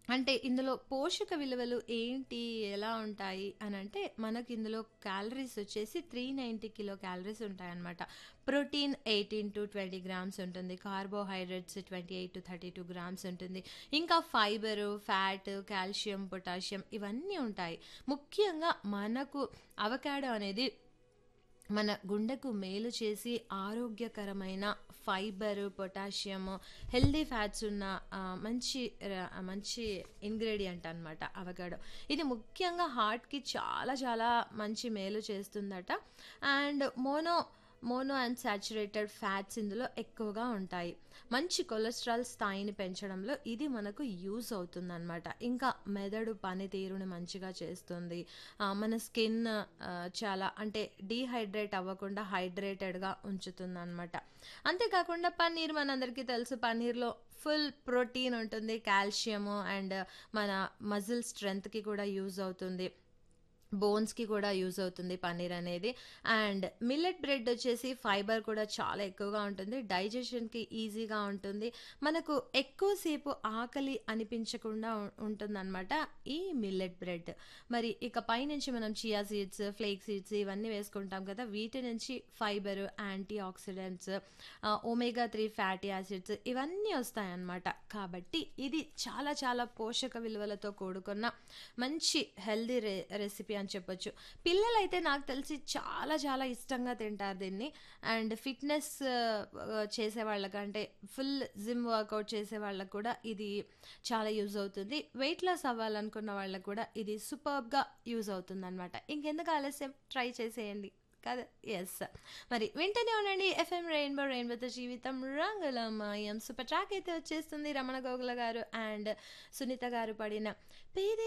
అంటే ఇందులో పోషక విలువలు ఏంటి? ఎలా ఉంటాయి? అనంటే మనకి ఇందులో క్యాలరీస్ వచ్చేసి 390 కిలో క్యాలరీస్ ఉంటాయన్నమాట. ప్రోటీన్ 18-20 గ్రామ్స్ ఉంటుంది. కార్బోహైడ్రేట్స్ 28-32 గ్రామ్స్ ఉంటుంది. ఇంకా ఫైబరు, ఫ్యాట్, కాల్షియం, పొటాషియం ఇవన్నీ ఉంటాయి. ముఖ్యంగా మనకు అవకాడో అనేది మన గుండెకు మేలు చేసి ఆరోగ్యకరమైన ఫైబర్, పొటాషియం, హెల్తీ ఫ్యాట్స్ ఉన్న ఆహ్, మంచి ర మంచి ఇంగ్రీడియంట్ అనమాట అవకాడో. ఇది ముఖ్యంగా హార్ట్‌కి చాలా చాలా మంచి మేలు చేస్తుందట. And mono mono unsaturated fats ఇందులో ఎక్కువగా ఉంటాయి. మంచి కొలెస్ట్రాల్ స్థాయిని పెంచడంలో ఇది మనకు యూజ్ అవుతుందనమాట. ఇంకా మెదడు పనితీరుని మంచిగా చేస్తుంది. ఆహ్, మన స్కిన్ ఆహ్, చాలా అంటే డీహైడ్రేట్ అవ్వకుండా హైడ్రేటెడ్‌గా ఉంచుతుందనమాట. అంతేకాకుండా పన్నీర్ మనందరికీ తెలుసు. పన్నీర్‌లో ఫుల్ ప్రోటీన్ ఉంటుంది. కాల్షియము అండ్ మన మజిల్ స్ట్రెంగ్త్‌కి కూడా యూజ్ అవుతుంది. బోన్స్‌కి కూడా యూజ్ అవుతుంది పన్నీర్ అనేది. అండ్ మిల్లెట్ బ్రెడ్ వచ్చేసి ఫైబర్ కూడా చాలా ఎక్కువగా ఉంటుంది. డైజెషన్‌కి ఈజీగా ఉంటుంది. మనకు ఎక్కువ సేపు ఆకలి అనిపించకుండా ఉ ఉంటుందనమాట ఈ మిల్లెట్ బ్రెడ్. మరి ఇక పైనుంచి మనం చియా సీడ్స్, ఫ్లేక్ సీడ్స్ ఇవన్నీ వేసుకుంటాం కదా! వీటి నుంచి fibre, antioxidants, ah, omega 3 fatty acids ఇవన్నీ వస్తాయన్నమాట. కాబట్టి ఇది చాలా చాలా పోషక విలువలతో కూడుకున్న మంచి హెల్తీ రె రెసిపీ అని చెప్పొచ్చు. పిల్లలైతే నాకు తెలిసి చాలా చాలా ఇష్టంగా తింటారు దీన్ని. అండ్ ఫిట్‌నెస్ ఆహ్, చేసే వాళ్ళకంటే ఫుల్ జిమ్ వర్కౌట్ చేసే వాళ్ళకి కూడా ఇది చాలా యూజ్ అవుతుంది. వెయిట్ లాస్ అవ్వాలనుకున్న వాళ్ళకి కూడా ఇది సూపర్బ్‌గా యూజ్ అవుతుందనమాట. ఇంకెందుకు ఆలస్యం ట్రై చేసేయండి. కదా! యెస్. మరి వింటూనే ఉండండి ఎఫ్ఎం రెయిన్బో రెయిన్బోతో జీవితం రంగులమయం. సూపర్ ట్రాక్ అయితే వచ్చేస్తుంది రమణ గోగుల గారు అండ్ సునీత గారు పాడిన పేరే